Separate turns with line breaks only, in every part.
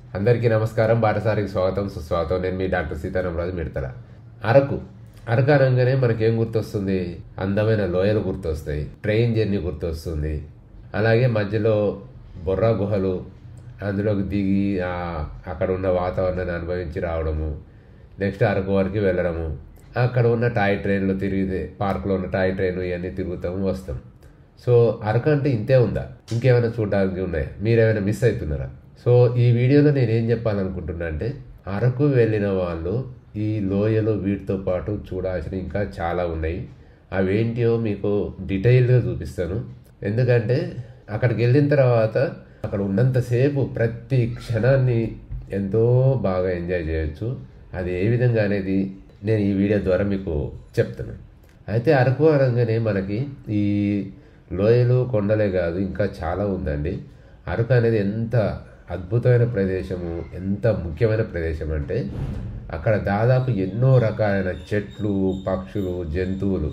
అందరికీ నమస్కారం బాటసారికి స్వాగతం సుస్వాగతం నేను మీ డాక్టర్ సీతారామరాజు మిడతల అరకు అరకు అనగానే మనకేం గుర్తొస్తుంది అందమైన లోయలు గుర్తొస్తాయి ట్రైన్ జర్నీ గుర్తొస్తుంది అలాగే మధ్యలో బొర్రా గుహలు అందులోకి దిగి ఆ అక్కడ ఉన్న వాతావరణాన్ని అనుభవించి రావడము నెక్స్ట్ అరకు వరకు వెళ్ళడము అక్కడ ఉన్న టాయ్ ట్రైన్లో తిరిగి పార్కులో ఉన్న టాయ్ ట్రైన్ ఇవన్నీ తిరుగుతాము వస్తాం సో అరకు అంటే ఇంతే ఉందా ఇంకేమైనా చూడడానికి ఉన్నాయా మీరేమైనా మిస్ అవుతున్నారా సో ఈ వీడియోలో నేను ఏం చెప్పాలనుకుంటున్నా అంటే అరకు వెళ్ళిన వాళ్ళు ఈ లోయలో వీటితో పాటు చూడాల్సిన ఇంకా చాలా ఉన్నాయి అవేంటియో మీకు డీటెయిల్గా చూపిస్తాను ఎందుకంటే అక్కడికి వెళ్ళిన తర్వాత అక్కడ ఉన్నంతసేపు ప్రతి క్షణాన్ని ఎంతో బాగా ఎంజాయ్ చేయొచ్చు అది ఏ విధంగా అనేది నేను ఈ వీడియో ద్వారా మీకు చెప్తాను అయితే అరకు అనగానే మనకి ఈ లోయలు కొండలే కాదు ఇంకా చాలా ఉందండి అరకు అనేది ఎంత అద్భుతమైన ప్రదేశము ఎంత ముఖ్యమైన ప్రదేశం అంటే అక్కడ దాదాపు ఎన్నో రకాలైన చెట్లు పక్షులు జంతువులు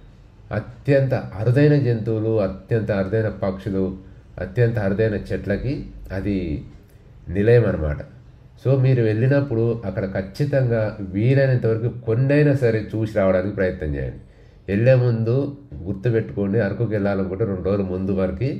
అత్యంత అరుదైన జంతువులు అత్యంత అరుదైన పక్షులు అత్యంత అరుదైన చెట్లకి అది నిలయం అన్నమాట సో మీరు వెళ్ళినప్పుడు అక్కడ ఖచ్చితంగా వీలైనంత వరకు కొన్నైనా సరే చూసి రావడానికి ప్రయత్నం చేయండి వెళ్ళే ముందు గుర్తుపెట్టుకోండి అరకుకి వెళ్ళాలనుకుంటే రెండు రోజుల ముందు వరకు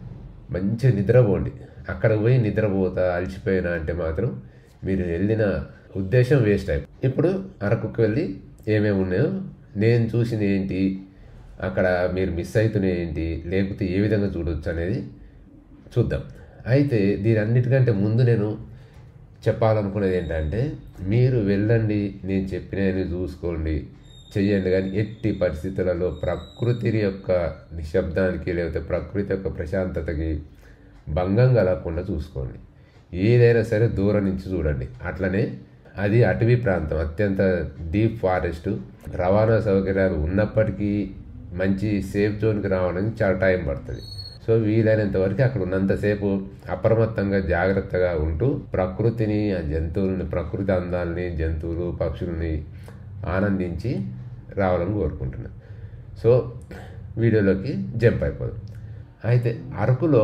మంచి నిద్రపోండి అక్కడ పోయి నిద్రపోతా అలసిపోయినా అంటే మాత్రం మీరు వెళ్ళిన ఉద్దేశం వేస్ట్ అయిపోయి ఇప్పుడు అరకుకి వెళ్ళి ఏమేమి ఉన్నాయో నేను చూసింది ఏంటి అక్కడ మీరు మిస్ అవుతున్నాయి ఏంటి లేకపోతే ఏ విధంగా చూడొచ్చు అనేది చూద్దాం అయితే దీని అన్నిటికంటే ముందు నేను చెప్పాలనుకునేది ఏంటంటే మీరు వెళ్ళండి నేను చెప్పినవి చూసుకోండి చెయ్యండి కానీ ఎట్టి పరిస్థితులలో ప్రకృతి యొక్క నిశ్శబ్దానికి లేకపోతే ప్రకృతి యొక్క ప్రశాంతతకి భంగం కలగకుండా చూసుకోండి ఏదైనా సరే దూరం నుంచి చూడండి అట్లనే అది అటవీ ప్రాంతం అత్యంత డీప్ ఫారెస్ట్ రవాణా సౌకర్యాలు ఉన్నప్పటికీ మంచి సేఫ్ జోన్కి రావడానికి చాలా టైం పడుతుంది సో వీలైనంత వరకు అక్కడ ఉన్నంతసేపు అప్రమత్తంగా జాగ్రత్తగా ఉంటూ ప్రకృతిని ఆ జంతువులని ప్రకృతి అందాలని జంతువులు పక్షులని ఆనందించి రావాలని కోరుకుంటున్నాను సో వీడియోలోకి జంప్ అయిపోదాం అయితే అరకులో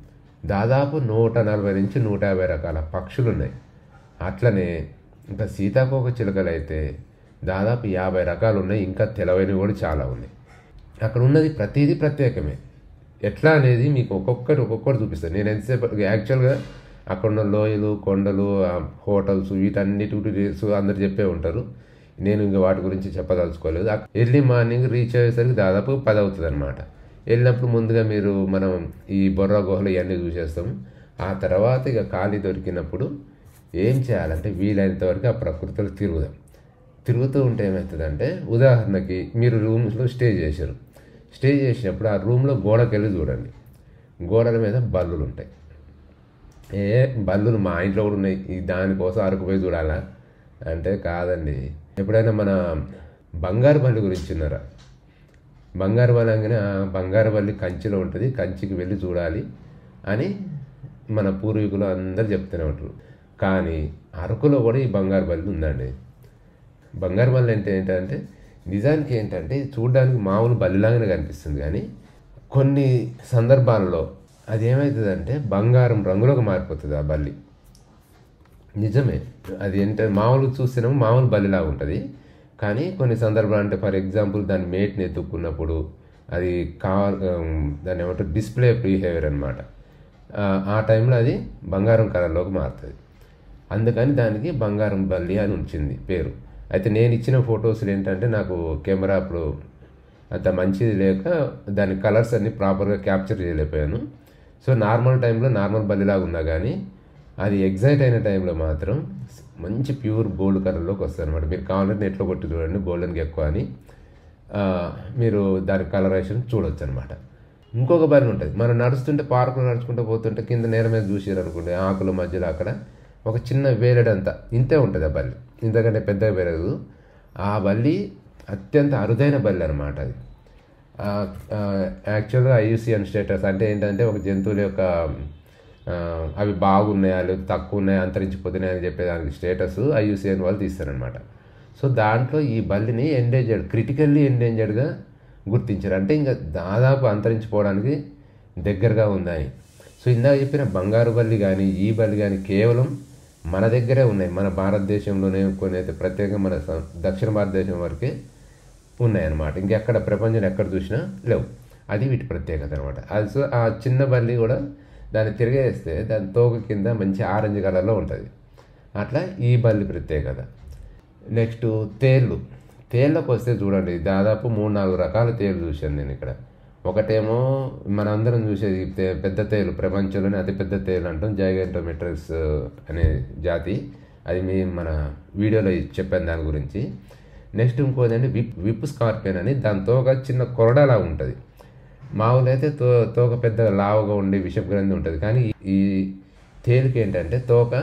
దాదాపు నూట నలభై నుంచి నూట యాభై రకాల పక్షులు ఉన్నాయి అట్లనే ఇంకా సీతాకోక చిలుకలు అయితే దాదాపు యాభై రకాలు ఉన్నాయి ఇంకా తెలవైనవి కూడా చాలా ఉన్నాయి అక్కడ ఉన్నది ప్రతిదీ ప్రత్యేకమే ఎట్లా అనేది మీకు ఒక్కొక్కటి ఒక్కొక్కటి చూపిస్తాను నేను ఎంతసేపు యాక్చువల్గా అక్కడ ఉన్న లోయలు కొండలు ఆ హోటల్స్ వీటన్నిటి డీటెయిల్స్ అందరు చెప్పే ఉంటారు నేను ఇంకా వాటి గురించి చెప్పదలుచుకోలేదు ఎర్లీ మార్నింగ్ రీచ్ అయ్యేసరికి దాదాపు పది అవుతుంది అనమాట వెళ్ళినప్పుడు ముందుగా మీరు మనం ఈ బొర్రా గుహలు ఇవన్నీ చూసేస్తాం ఆ తర్వాత ఇక ఖాళీ దొరికినప్పుడు ఏం చేయాలంటే వీలైనంత వరకు ఆ ప్రకృతిలో తిరుగుదాం తిరుగుతూ ఉంటే ఏమవుతుందంటే ఉదాహరణకి మీరు రూమ్స్లో స్టే చేశారు స్టే చేసినప్పుడు ఆ రూమ్లో గోడకెళ్ళి చూడండి గోడల మీద బల్లులు ఉంటాయి ఏ బల్లులు మా ఇంట్లో కూడా ఉన్నాయి ఈ దానికోసం అరకు పోయి చూడాలా అంటే కాదండి ఎప్పుడైనా మన బంగారు బల్లి గురించి ఉన్నారా బంగారు బల్లి అనగానే "ఆ, బంగారు బల్లి కంచిలో ఉంటుంది కంచికి వెళ్ళి చూడాలి అని మన పూర్వీకులు అందరు చెప్తూనే ఉంటారు కానీ అరకులో కూడా ఈ బంగారు బల్లి ఉందండి బంగారు బల్లి అంటే ఏంటంటే నిజానికి ఏంటంటే ఇది చూడడానికి మామూలు బల్లిలాగానే కనిపిస్తుంది కానీ కొన్ని సందర్భాల్లో అది ఏమవుతుందంటే బంగారం రంగులోకి మారిపోతుంది ఆ బల్లి నిజమే అది ఏంటంటే మామూలుగా చూస్తేనేమో మామూలు బల్లిలాగా ఉంటుంది కానీ కొన్ని సందర్భాలు అంటే ఫర్ ఎగ్జాంపుల్ దాని మేట్ని ఎత్తుక్కున్నప్పుడు అది కావాలి దాన్ని ఏమంటారు డిస్ప్లే బిహేవియర్ అనమాట ఆ టైంలో అది బంగారం కలర్లోకి మారుతుంది అందుకని దానికి బంగారం బల్లి అని ఉంచింది పేరు అయితే నేను ఇచ్చిన ఫొటోస్లు ఏంటంటే నాకు కెమెరా అప్పుడు అంత మంచిది లేక దాని కలర్స్ అన్ని ప్రాపర్గా క్యాప్చర్ చేయలేకపోయాను సో నార్మల్ టైంలో నార్మల్ బల్లిలాగా ఉన్నా కానీ అది ఎగ్జైట్ అయిన టైంలో మాత్రం మంచి ప్యూర్ గోల్డ్ కలర్లోకి వస్తుంది అనమాట మీరు కావాలంటే నెట్లో కొట్టి చూడండి గోల్డెన్కి ఎక్కువ అని ఆ, మీరు దాని కలరేషన్ చూడొచ్చు అనమాట ఇంకొక బలి ఉంటుంది మనం నడుస్తుంటే పార్కులో నడుచుకుంటూ పోతుంటే కింద నేల మీద చూసారు అనుకోండి ఆకుల మధ్యలో అక్కడ ఒక చిన్న వేలడంతా ఇంతే ఉంటుంది ఆ బల్లి ఇంతకంటే పెద్దగా పెరగదు ఆ బల్లి అత్యంత అరుదైన బల్లి అనమాట అది యాక్చువల్గా ఐయుసిఎన్ స్టేటస్ అంటే ఏంటంటే ఒక జంతువుల యొక్క ఆ, అవి బాగున్నాయా లేదా తక్కువ ఉన్నాయా అంతరించిపోతున్నాయి అని చెప్పేదానికి స్టేటస్ ఐయుసిఎన్ వాళ్ళు తీస్తారనమాట సో దాంట్లో ఈ బల్లిని ఎండేంజర్డ్ క్రిటికల్లీ ఎండేంజర్డ్గా గుర్తించారు అంటే ఇంకా దాదాపు అంతరించిపోవడానికి దగ్గరగా ఉందని సో ఇందాక చెప్పిన బంగారు బల్లి కానీ ఈ బల్లి కానీ కేవలం మన దగ్గరే ఉన్నాయి మన భారతదేశంలోనే కొన్ని అయితే ప్రత్యేకంగా మన స- దక్షిణ భారతదేశం వరకే ఉన్నాయన్నమాట ఇంకెక్కడ ప్రపంచంలో ఎక్కడ చూసినా లేవు అది వీటి ప్రత్యేకత అనమాట అది సో ఆ చిన్న బల్లి కూడా దాన్ని తిరిగేస్తే దాని తోక కింద మంచి ఆరెంజ్ కలర్లో ఉంటుంది అట్లా ఈ బల్లి ప్రత్యేకత నెక్స్ట్ తేళ్ళు తేళ్ళకు వస్తే చూడండి దాదాపు మూడు నాలుగు రకాల తేళ్ళు చూశాను నేను ఇక్కడ ఒకటేమో మనందరం చూసేది తే- పెద్ద తేలు ప్రపంచంలోనే అతి పెద్ద తేలు అంటాం జైగంటోమెట్రస్ అనే జాతి అది మీ మన వీడియోలో చెప్పాను దాని గురించి నెక్స్ట్ ఇంకోదండి విప్ విప్ స్కార్పియన్ అని దాంతో ఒక చిన్న కొరడలా ఉంటుంది మామూలు అయితే తో తోక పెద్ద లావుగా ఉండి విషపు గ్రంథి ఉంటుంది కానీ ఈ తేలిక ఏంటంటే తోక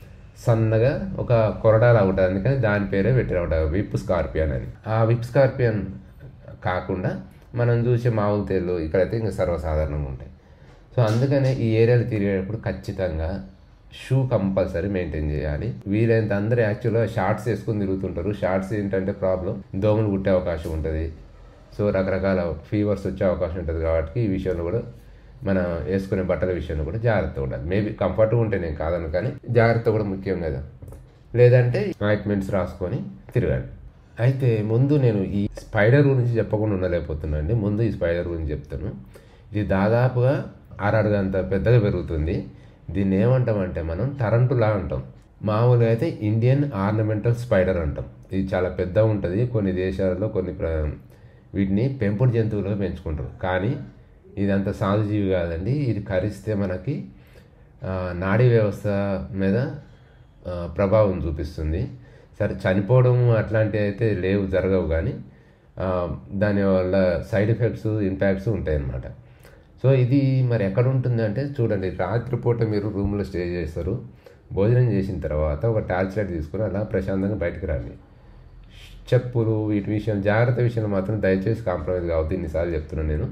సన్నగా ఒక కొరడాలా ఉంటుంది అందుకని దాని పేరే పెట్టినమాట విప్ స్కార్పియన్ అని ఆ విప్ స్కార్పియన్ కాకుండా మనం చూసే మామూలు తేళ్ళు ఇక్కడైతే ఇంకా సర్వసాధారణంగా ఉంటాయి సో అందుకనే ఈ ఏరియాలు తిరిగేటప్పుడు ఖచ్చితంగా షూ కంపల్సరీ మెయింటైన్ చేయాలి వీలైనంత అందరూ యాక్చువల్గా షార్ట్స్ వేసుకుని తిరుగుతుంటారు షార్ట్స్ ఏంటంటే ప్రాబ్లం దోమలు కుట్టే అవకాశం ఉంటుంది సో రకరకాల ఫీవర్స్ వచ్చే అవకాశం ఉంటుంది కాబట్టి ఈ విషయంలో కూడా మనం వేసుకునే బట్టల విషయంలో కూడా జాగ్రత్త ఉండాలి మేబీ కంఫర్ట్గా ఉంటే నేను కాదను కానీ జాగ్రత్త కూడా ముఖ్యం కదా లేదంటే ఆయింట్మెంట్స్ రాసుకొని తిరగాలి అయితే ముందు నేను ఈ స్పైడర్ గురించి చెప్పకుండా ఉండలేకపోతున్నాను అండి ముందు ఈ స్పైడర్ గురించి చెప్తాను ఇది దాదాపుగా ఆరడుగంత పెద్దగా పెరుగుతుంది దీన్ని ఏమంటామంటే మనం టరంటులా అంటాం మామూలుగా అయితే ఇండియన్ ఆర్నమెంటల్ స్పైడర్ అంటాం ఇది చాలా పెద్ద ఉంటుంది కొన్ని దేశాలలో కొన్ని ప్ర వీటిని పెంపుడు జంతువులుగా పెంచుకుంటారు కానీ ఇది అంత సాధుజీవి కాదండి ఇది కరిస్తే మనకి ఆ, నాడీ వ్యవస్థ మీద ఆ, ప్రభావం చూపిస్తుంది సరే చనిపోవడం అట్లాంటివి అయితే లేవు జరగవు కానీ ఆ, దానివల్ల సైడ్ ఎఫెక్ట్స్ ఇంపాక్ట్స్ ఉంటాయి అన్నమాట సో ఇది మరి ఎక్కడ ఉంటుంది అంటే చూడండి రాత్రిపూట మీరు రూమ్లో స్టే చేస్తారు భోజనం చేసిన తర్వాత ఒక టార్చ్ లైట్ తీసుకుని అలా ప్రశాంతంగా బయటకు రండి చెప్పులు వీటి విషయం జాగ్రత్త విషయంలో మాత్రం దయచేసి కాంప్రమైజ్ కావద్దు ఇన్నిసార్లు చెప్తున్నాను నేను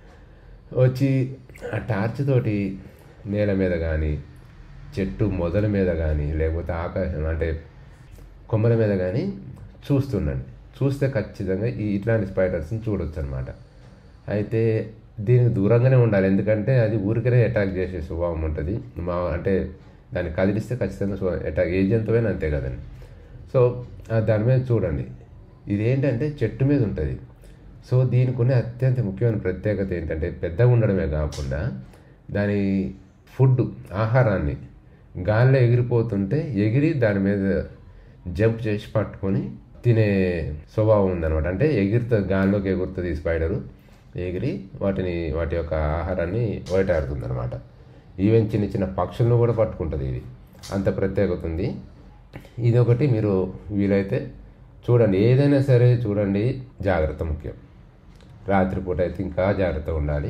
వచ్చి ఆ టార్చ్ తోటి నేల మీద కానీ చెట్టు మొదల మీద కానీ లేకపోతే ఆకాశం అంటే కొమ్మల మీద కానీ చూస్తుండండి చూస్తే ఖచ్చితంగా ఈ ఇట్లాంటి స్పైడర్స్ని చూడొచ్చు అనమాట అయితే దీనికి దూరంగానే ఉండాలి ఎందుకంటే అది ఊరికనే అటాక్ చేసే స్వభావం ఉంటుంది మా అంటే దాన్ని కదిలిస్తే ఖచ్చితంగా స్వ- అటాక్ ఏ జంతువైనా అంతే కదండి సో ఆ దాని మీద చూడండి ఇది ఏంటంటే చెట్టు మీద ఉంటుంది సో దీనికి ఉన్న అత్యంత ముఖ్యమైన ప్రత్యేకత ఏంటంటే పెద్దగా ఉండడమే కాకుండా దాని ఫుడ్ ఆహారాన్ని గాల్లో ఎగిరిపోతుంటే ఎగిరి దాని మీద జంప్ చేసి పట్టుకొని తినే స్వభావం ఉందన్నమాట అంటే ఎగిరితో గాల్లోకి ఎగురుతుంది ఈ స్పైడరు ఎగిరి వాటిని వాటి యొక్క ఆహారాన్ని వేటాడుతుంది అనమాట ఈవెన్ చిన్న చిన్న పక్షులను కూడా పట్టుకుంటుంది ఇది అంత ప్రత్యేకత ఉంది ఇది ఒకటి మీరు వీలైతే చూడండి ఏదైనా సరే చూడండి జాగ్రత్త ముఖ్యం రాత్రిపూట అయితే ఇంకా జాగ్రత్తగా ఉండాలి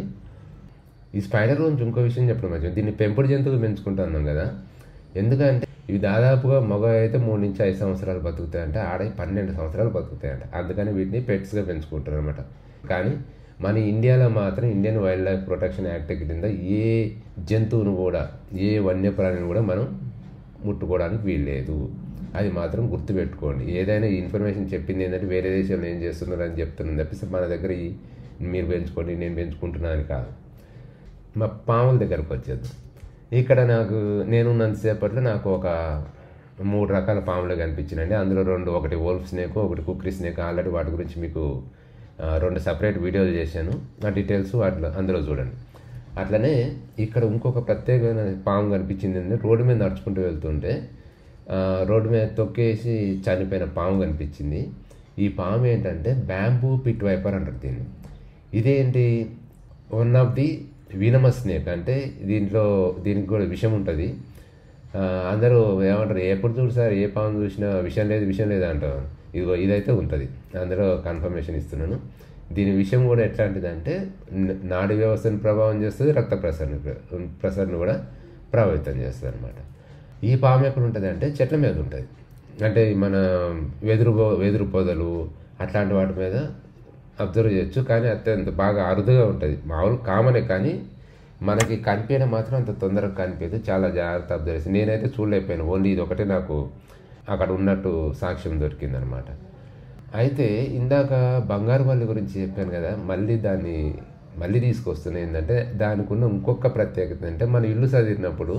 ఈ స్పైడర్ గురించి ఇంకో విషయం చెప్పడం మంచిది దీన్ని పెంపుడు జంతువులు పెంచుకుంటున్నాం కదా ఎందుకంటే ఇవి దాదాపుగా మగ అయితే మూడు నుంచి ఐదు సంవత్సరాలు బతుకుతాయంట ఆడ పన్నెండు సంవత్సరాలు బతుకుతాయంట అందుకని వీటిని పెట్స్గా పెంచుకుంటారు అనమాట కానీ మన ఇండియాలో మాత్రం Indian wildlife protection act కింద ఏ జంతువును కూడా ఏ వన్యప్రాణిని కూడా మనం ముట్టుకోవడానికి వీల్లేదు అది మాత్రం గుర్తుపెట్టుకోండి ఏదైనా ఈ ఇన్ఫర్మేషన్ చెప్పింది ఏంటంటే వేరే దేశంలో ఏం చేస్తున్నారు అని చెప్తున్నాను తప్పిస్తే మన దగ్గర ఈ మీరు పెంచుకోండి నేను పెంచుకుంటున్నాను అని కాదు మా పాముల దగ్గరకు వచ్చేది ఇక్కడ నాకు నేనున్నంతసేపట్లో నాకు ఒక మూడు రకాల పాములు కనిపించినండి అందులో రెండు ఒకటి వోల్ఫ్ స్నేక్ ఒకటి కుక్రీ స్నేక్ ఆల్రెడీ వాటి గురించి మీకు ఆ, రెండు సపరేట్ వీడియోలు చేశాను ఆ డీటెయిల్స్ వాటిలో అందులో చూడండి అట్లనే ఇక్కడ ఇంకొక ప్రత్యేకమైన పాము కనిపించింది ఏంటంటే రోడ్డు మీద నడుచుకుంటూ వెళ్తుంటే ఆ, రోడ్డు మీద తొక్కేసి చనిపోయిన పాము కనిపించింది ఈ పాము ఏంటంటే బ్యాంబూ పిట్ వైపర్ అంటారు దీన్ని ఇదేంటి one of the venomous snake అంటే దీంట్లో దీనికి కూడా విషం ఉంటుంది ఆ, అందరూ ఏమంటారు ఎప్పుడు చూడు సార్ ఏ పాము చూసినా విషయం లేదు విషయం లేదు అంటారు ఇదిగో ఇదైతే ఉంటుంది అందులో కన్ఫర్మేషన్ ఇస్తున్నాను దీని విషయం కూడా ఎట్లాంటిదంటే న- నాడీ వ్యవస్థను ప్రభావం చేస్తుంది రక్త ప్రసరణ ప్రసరణ కూడా ప్రభావితం చేస్తుంది అనమాట ఈ పాము ఎక్కడ ఉంటుంది అంటే చెట్ల మీద ఉంటుంది అంటే మన వెదురు పొ- వెదురు పొదలు అట్లాంటి వాటి మీద అబ్జర్వ్ చేయొచ్చు కానీ అత్యంత బాగా అరుదుగా ఉంటుంది మామూలు కామనే కానీ మనకి కనిపించడం మాత్రం అంత తొందరగా కనిపించదు చాలా జాగ్రత్త అబ్జర్వ్ చేసి నేనైతే చూడలేకపోయాను ఓన్లీ ఇది ఒకటే నాకు అక్కడ ఉన్నట్టు సాక్ష్యం దొరికిందనమాట అయితే ఇందాక బంగారు బల్లి గురించి చెప్పాను కదా మళ్ళీ దాన్ని మళ్ళీ తీసుకొస్తున్నాయి ఏంటంటే దానికి ఉన్న ఇంకొక ప్రత్యేకత అంటే మన ఇల్లు చదివినప్పుడు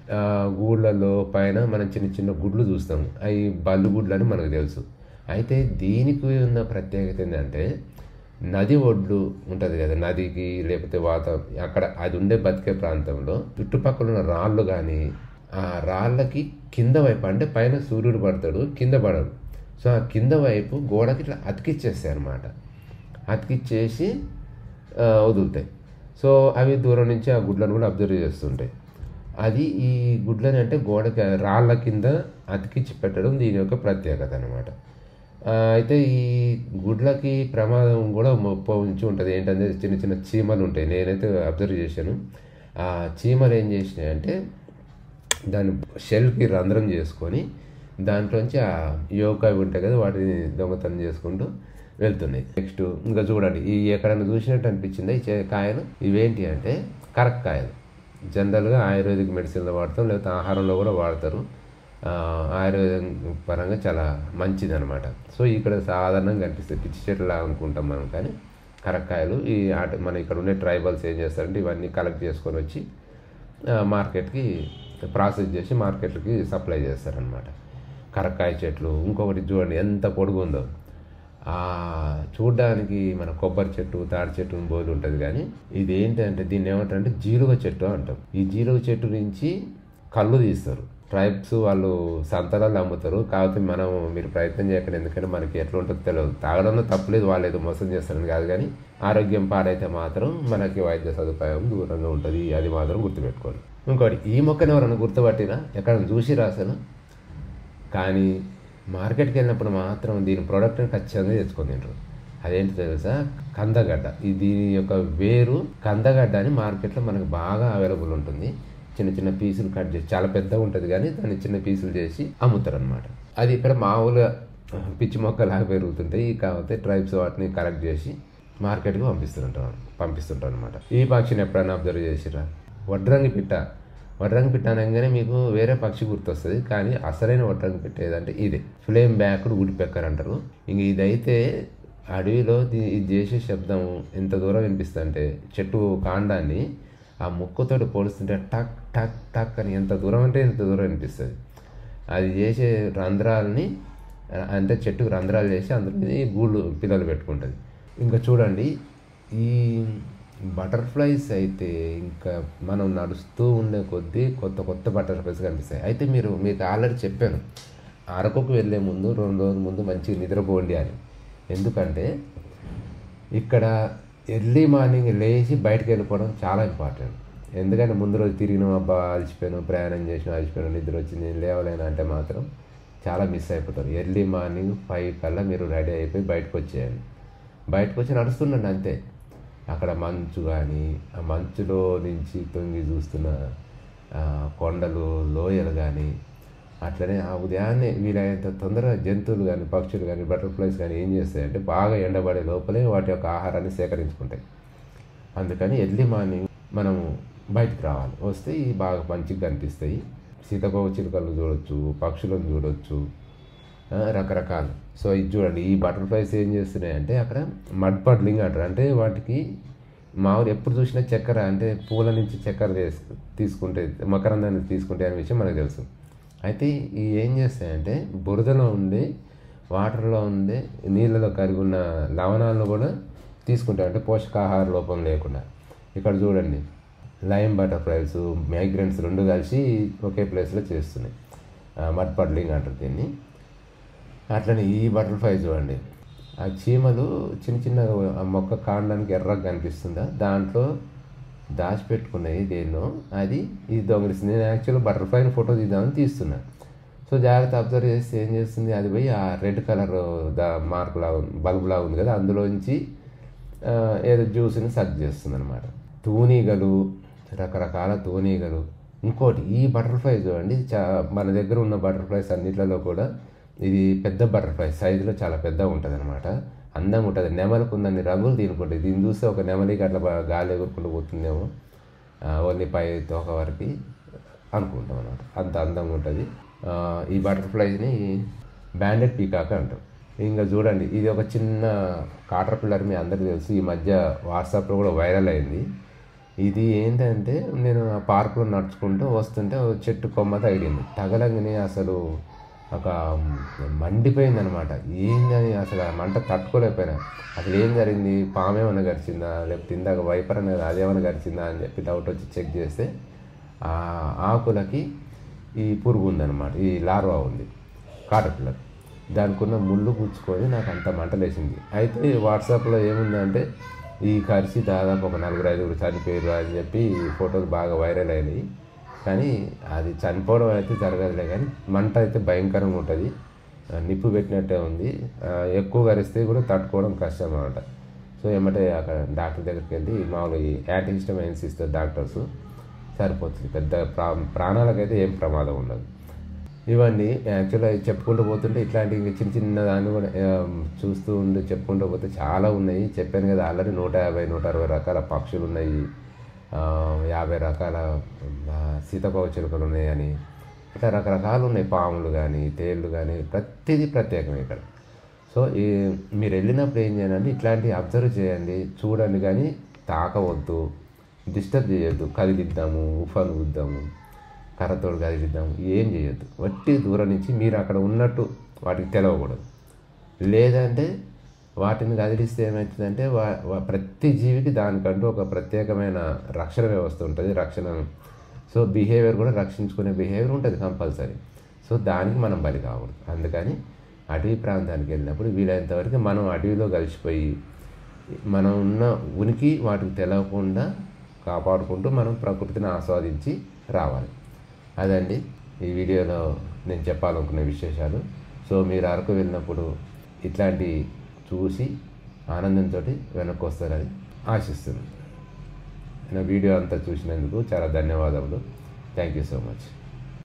ఆ, గూళ్ళలో పైన మనం చిన్న చిన్న గుడ్లు చూస్తాం అవి బల్లు గుడ్లు అని మనకు తెలుసు అయితే దీనికి ఉన్న ప్రత్యేకత ఏంటంటే నది ఒడ్లు ఉంటుంది కదా నదికి లేకపోతే వాత అక్కడ అది ఉండే బతికే ప్రాంతంలో చుట్టుపక్కల ఉన్న రాళ్ళు కానీ ఆ రాళ్ళకి కింద వైపు అంటే పైన సూర్యుడు పడతాడు కింద పడడు సో ఆ కింద వైపు గోడకి ఇట్లా అతికిచ్చేస్తాయి అనమాట అతికిచ్చేసి ఆ, వదులుతాయి సో అవి దూరం నుంచి ఆ గుడ్లను కూడా అబ్జర్వ్ చేస్తుంటాయి అది ఈ గుడ్లని అంటే గోడకి రాళ్ళ కింద అతికిచ్చి పెట్టడం దీని యొక్క ప్రత్యేకత అనమాట అయితే ఈ గుడ్లకి ప్రమాదం కూడా పొంచి ఉంటుంది ఏంటంటే చిన్న చిన్న చీమలు ఉంటాయి నేనైతే అబ్జర్వ్ చేశాను ఆ చీమలు ఏం చేసినాయి అంటే దాని షెల్కి రంధ్రం చేసుకొని దాంట్లోంచి ఆ యోకాయ ఉంటాయి కదా వాటిని దొంగతనం చేసుకుంటూ వెళ్తున్నాయి నెక్స్ట్ ఇంకా చూడండి ఈ ఎక్కడైనా చూసినట్టు అనిపించిందా ఈ చే- కాయలు ఇవేంటి అంటే కరక్కాయలు జనరల్గా ఆయుర్వేదిక్ మెడిసిన్లో వాడతాం లేకపోతే ఆహారంలో కూడా వాడతారు ఆ, ఆయుర్వేదం పరంగా చాలా మంచిది అనమాట సో ఇక్కడ సాధారణంగా కనిపిస్తాయి పిచ్చి చెట్లు అనుకుంటాం మనం కానీ కరక్కాయలు ఈ ఆట మన ఇక్కడ ఉండే ట్రైబల్స్ ఏం చేస్తారంటే ఇవన్నీ కలెక్ట్ చేసుకొని వచ్చి ఆ, మార్కెట్కి ప్రాసెస్ చేసి మార్కెట్కి సప్లై చేస్తారనమాట కరక్కాయ చెట్లు ఇంకొకటి చూడండి ఎంత పొడుగు ఉందో ఆ చూడ్డానికి మన కొబ్బరి చెట్టు తాడి చెట్టు బోలు ఉంటుంది కానీ ఇది ఏంటంటే దీన్ని ఏమంటారంటే జీలుగ చెట్టు అంటాం ఈ జీలుగ చెట్టు నుంచి కళ్ళు తీస్తారు ట్రైబ్స్ వాళ్ళు సంతరాలు అమ్ముతారు కాకపోతే మనం మీరు ప్రయత్నం చేయకండి ఎందుకంటే మనకి ఎట్లా ఉంటుందో తెలియదు తాగడంలో తప్పలేదు వాళ్ళు ఏదో మోసం చేస్తారని కాదు కానీ ఆరోగ్యం పాడైతే మాత్రం మనకి వైద్య సదుపాయం దూరంగా ఉంటుంది అది మాత్రం గుర్తుపెట్టుకోండి ఇంకోటి ఈ మొక్కని ఎవరైనా గుర్తుపట్టినా ఎక్కడ చూసి రాసాను కానీ మార్కెట్కి వెళ్ళినప్పుడు మాత్రం దీని ప్రోడక్ట్ని ఖచ్చితంగా తెచ్చుకొని తింటారు అదేంటి తెలుసా కందగడ్డ ఈ దీని యొక్క వేరు కందగడ్డ అని మార్కెట్లో మనకు బాగా అవైలబుల్ ఉంటుంది చిన్న చిన్న పీసులు కట్ చేసి చాలా పెద్దగా ఉంటుంది కానీ దాన్ని చిన్న పీసులు చేసి అమ్ముతారు అనమాట అది ఇక్కడ మామూలుగా పిచ్చి మొక్కలాగా పెరుగుతుంటాయి కాకపోతే ట్రైబ్స్ వాటిని కలెక్ట్ చేసి మార్కెట్కి పంపిస్తుంటారు పంపిస్తుంటారు అనమాట ఈ పక్షిని ఎప్పుడైనా అబ్జర్వ్ చేసిరా వడ్రంగి పిట్ట వడ్రంగి పిట్ట అనగానే మీకు వేరే పక్షి గుర్తొస్తుంది కానీ అసలైన వడ్రంగి పిట్ట ఏదంటే ఇదే ఫ్లేమ్ బ్యాక్డ్ వుడ్పెక్కర్ అంటారు ఇంక ఇదైతే అడవిలో దీ- ఇది చేసే శబ్దం ఎంత దూరం వినిపిస్తుందంటే చెట్టు కాండాన్ని ఆ ముక్కుతోటి పోలుస్తుంటే టక్ టక్ టక్ అని ఎంత దూరం అంటే ఎంత దూరం వినిపిస్తుంది అది చేసే రంధ్రాలని ఆ, అంటే చెట్టుకు రంధ్రాలు చేసి అందులో ఈ గూళ్ళు పిల్లలు పెట్టుకుంటుంది ఇంకా చూడండి ఈ బటర్ఫ్లైస్ అయితే ఇంకా మనం నడుస్తూ ఉండే కొద్దీ కొత్త కొత్త బటర్ఫ్లైస్ కనిపిస్తాయి అయితే మీరు మీకు ఆల్రెడీ చెప్పాను అరకుకు వెళ్ళే ముందు రెండు రోజుల ముందు మంచిగా నిద్రపోండి అని ఎందుకంటే ఇక్కడ ఎర్లీ మార్నింగ్ లేచి బయటకు వెళ్ళిపోవడం చాలా ఇంపార్టెంట్ ఎందుకంటే ముందు రోజు తిరిగినాం అబ్బా అలసిపోయాను ప్రయాణం చేసిన అలసిపోయాను నిద్ర వచ్చింది నేను లేవలేను అంటే మాత్రం చాలా మిస్ అయిపోతారు ఎర్లీ మార్నింగ్ ఫైవ్ కల్లా మీరు రెడీ అయిపోయి బయటకు వచ్చేయండి బయటకు వచ్చి నడుస్తుండండి అంతే అక్కడ మంచు కానీ ఆ మంచులో నుంచి తొంగి చూస్తున్న ఆ, కొండలు లోయలు కానీ అట్లనే ఆ ఉదయాన్నే వీలైనంత తొందరగా జంతువులు కానీ పక్షులు కానీ బటర్ఫ్లైస్ కానీ ఏం చేస్తాయంటే బాగా ఎండబడే లోపలే వాటి యొక్క ఆహారాన్ని సేకరించుకుంటాయి అందుకని ఎర్లీ మార్నింగ్ మనము బయటికి రావాలి వస్తే ఈ బాగా మంచిగా కనిపిస్తాయి సీతకోవ చిలుకలను చూడొచ్చు పక్షులను చూడొచ్చు ఆ, రకరకాలు సో ఇది చూడండి ఈ బటర్ఫ్లైస్ ఏం చేస్తున్నాయంటే అక్కడ మడ్ పడ్లింగ్ అంటారు అంటే వాటికి మామూలు ఎప్పుడు చూసినా చక్కెర అంటే పూల నుంచి చక్కెర తీసు తీసుకుంటే మకరందాన్ని తీసుకుంటే అనే విషయం మనకు తెలుసు అయితే ఈ ఏం చేస్తాయంటే బురదలో ఉండే వాటర్లో ఉండే నీళ్ళలో కరిగి ఉన్న లవణాలను కూడా తీసుకుంటాయి అంటే పోషకాహార లోపం లేకుండా ఇక్కడ చూడండి లైమ్ బటర్ఫ్లైస్ మైగ్రెంట్స్ రెండు కలిసి ఒకే ప్లేస్లో చేస్తున్నాయి మడ్ పడ్లింగ్ అంటారు దీన్ని అట్లనే ఈ బటర్ఫ్లై చూడండి ఆ చీమలు చిన్న చిన్న ఆ మొక్క కాండానికి ఎర్రగా కనిపిస్తుందా దాంట్లో దాచిపెట్టుకున్నాయి దేన్నో అది ఇది దొంగలిస్తుంది నేను యాక్చువల్గా బటర్ఫ్లైని ఫోటో తీద్దామని తీస్తున్నా సో జాగ్రత్త అబ్జర్వ్ చేస్తే ఏం చేస్తుంది అది పోయి ఆ రెడ్ కలర్ దా మార్కులా బల్బులా ఉంది కదా అందులోంచి ఆ, ఏదో జ్యూస్ని సక్ చేస్తుంది అనమాట తూనీగలు రకరకాల తూనీగలు ఇంకోటి ఈ బటర్ఫ్లై చూడండి చా మన దగ్గర ఉన్న బటర్ఫ్లైస్ అన్నిట్లలో కూడా ఇది పెద్ద బటర్ఫ్లై సైజులో చాలా పెద్దగా ఉంటుంది అనమాట అందంగా ఉంటుంది నెమలకు ఉన్నన్ని రంగులు దీనికి దీన్ని చూస్తే ఒక నెమలికి అట్లా బా- గాలి ఎగురుకుంటూ పోతుందేమో ఆ, ఓన్లీ పై తోక వరకు అనుకుంటాం అనమాట అంత అందంగా ఉంటుంది ఆ, ఈ బటర్ఫ్లైని బ్యాండెడ్ పీకాక్ అంటాం ఇంకా చూడండి ఇది ఒక చిన్న కాటర్ పిల్లర్ మీ అందరికీ తెలుసు ఈ మధ్య వాట్సాప్లో కూడా వైరల్ అయింది ఇది ఏంటంటే నేను ఆ పార్కులో నడుచుకుంటూ వస్తుంటే ఓ చెట్టు కొమ్మ తగిలింది తగలంగానే అసలు ఒక మండిపోయింది అనమాట ఏందని అసలు ఆ మంట తట్టుకోలేకపోయినా అసలు ఏం జరిగింది పామేమన్నా గడిచిందా లేకపోతే ఇందాక వైపర్ అనేది అదేమన్నా గడిచిందా అని చెప్పి డౌట్ వచ్చి చెక్ చేస్తే ఆ ఆకులకి ఈ పురుగు ఉందన్నమాట ఈ లార్వా ఉంది కాటర్పిల్లర్ దానికి ఉన్న ముళ్ళు గుచ్చుకొని నాకు అంత మంటలేసింది అయితే వాట్సాప్లో ఏముందంటే ఈ కరిసి దాదాపు ఒక నలుగురు ఐదుగురు చనిపోయారు అని చెప్పి ఫోటోలు బాగా వైరల్ అయినాయి కానీ అది చనిపోవడం అయితే జరగదులే కానీ మంట అయితే భయంకరంగా ఉంటుంది ఆ, నిప్పు పెట్టినట్టే ఉంది ఆ, ఎక్కువ కరిస్తే కూడా తట్టుకోవడం కష్టం అనమాట సో ఏమంటే అక్కడ డాక్టర్ దగ్గరికి వెళ్ళి మామూలు యాంటీ హిస్టమైన్స్ ఇస్తారు డాక్టర్స్ సరిపోతుంది పెద్ద ప్రా ప్రాణాలకైతే ఏం ప్రమాదం ఉండదు ఇవన్నీ యాక్చువల్గా చెప్పుకుంటూ పోతుంటే ఇట్లాంటి ఇంకా చిన్న చిన్న దాన్ని కూడా ఆ, చూస్తూ ఉండి చెప్పుకుంటూ పోతే చాలా ఉన్నాయి చెప్పాను కదా ఆల్రెడీ నూట యాభై నూట అరవై రకాల పక్షులు ఉన్నాయి ఆ, యాభై రకాల ఆ, సీతకోవ చిలుకలు ఉన్నాయని ఇట్లా రకరకాలు ఉన్నాయి పాములు కానీ తేళ్ళు కానీ ప్రతిదీ ప్రత్యేకమే ఇక్కడ సో ఈ మీరు వెళ్ళినప్పుడు ఏం చేయాలంటే ఇట్లాంటివి అబ్జర్వ్ చేయండి చూడండి కానీ తాకవద్దు డిస్టర్బ్ చేయొద్దు కదిలిద్దాము ఉఫాలు గుద్దాము కర్రతోడు కదిలిద్దాము ఏం చేయొద్దు వట్టి దూరం నుంచి మీరు అక్కడ ఉన్నట్టు వాటికి తెలవకూడదు లేదంటే వాటిని కదిలిస్తే ఏమవుతుందంటే వా వా- ప్రతి జీవికి దానికంటూ ఒక ప్రత్యేకమైన రక్షణ వ్యవస్థ ఉంటుంది రక్షణ సో బిహేవియర్ కూడా రక్షించుకునే బిహేవియర్ ఉంటుంది కంపల్సరీ సో దానికి మనం బలి కాకూడదు అందుకని అటవీ ప్రాంతానికి వెళ్ళినప్పుడు వీలైనంత వరకు మనం అడవిలో కలిసిపోయి మనం ఉన్న ఉనికి వాటికి తెలియకుండా కాపాడుకుంటూ మనం ప్రకృతిని ఆస్వాదించి రావాలి అదండి ఈ వీడియోలో నేను చెప్పాలనుకునే విశేషాలు సో మీరు అరకు వెళ్ళినప్పుడు ఇట్లాంటి చూసి ఆనందంతో వెనక్కి వస్తారని ఆశిస్తున్నాను నా వీడియో అంతా చూసినందుకు చాలా ధన్యవాదములు థ్యాంక్ యూ సో మచ్